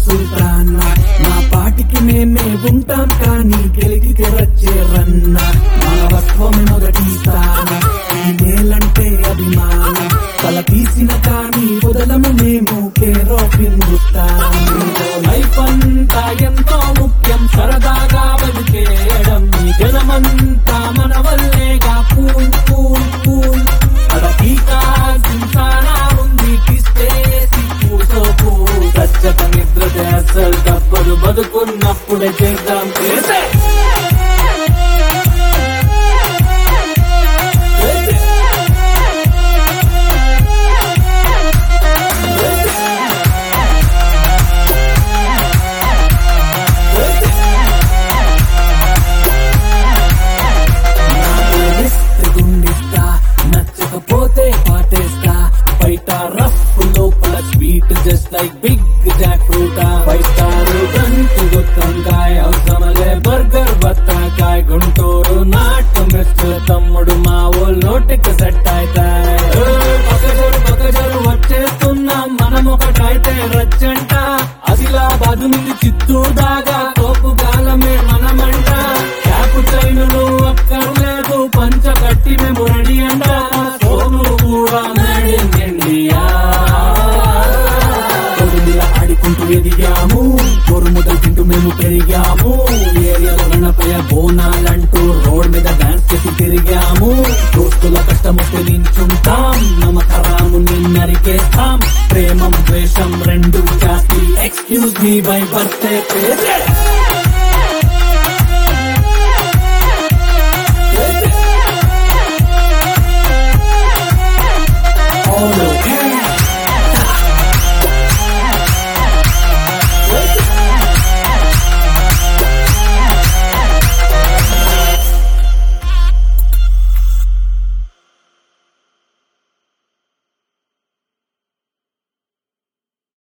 సుల్తాన్ మా పాటికి మేమే ఉంటాం కానీ గెలికి రచ్చే రన్న మానవత్వమే మొదటి స్థానం ఈ నేలంటే అభిమానం తల తీసిన కానీ వదలము మేము కేరో హిందుస్థాన్ లైఫ్ అంతా ఎంతో ముఖ్యం సరదాగా బతికేయడం ఈ జనమంతా మన వల్లేగా కూల్ కూల్ కూల్ అడగీకా సింసానా ఉంది కిస్తేసి కూసోకు సచ్చక నిద్ర అసలు తప్పదు బతుకున్నప్పుడే చేద్దాం చేసే గుండిస్తా నచ్చకపోతే పాటేస్తా బయట రఫ్ లోపల sweet just like big jackfruit five star గంటు గుత్తంకాయ అవసరమలే బర్గర్ బత్తాకాయ గుంటూరు నాటు మిస్టర్ తమ్ముడు మా ఊళ్ళో నోటికి సెట్ అవుతాయి పక్కజరు పక్కజరు వచ్చేస్తున్నాం మనం ఒకటైతే రచ్చంట ఆదిలాబాద్ నుండి చిత్తూరు దాకా తోపు గాలమే మనమంట క్యాపు చైనులు అక్కర్లేదు పంచ కట్టి మేము రెడీ అంట సోములు కూడా మేడ్ ఇన్ ఇండియా కొడుమిల ఆడుకుంటూ ఎదిగాము కొరుముదలు తింటూ మేము పెరిగాము ఏరియాలో రణపయ బోనాలంటూ రోడ్ మీద డాన్స్ చేసి తిరిగాము దోస్తుల కష్టము తెలించుంటాం నమకరాము నరికేస్తాం ప్రేమం ద్వేషం రెండు జాతి ఎక్స్క్యూజ్ మీ బై బర్త్డే పేరే All okay.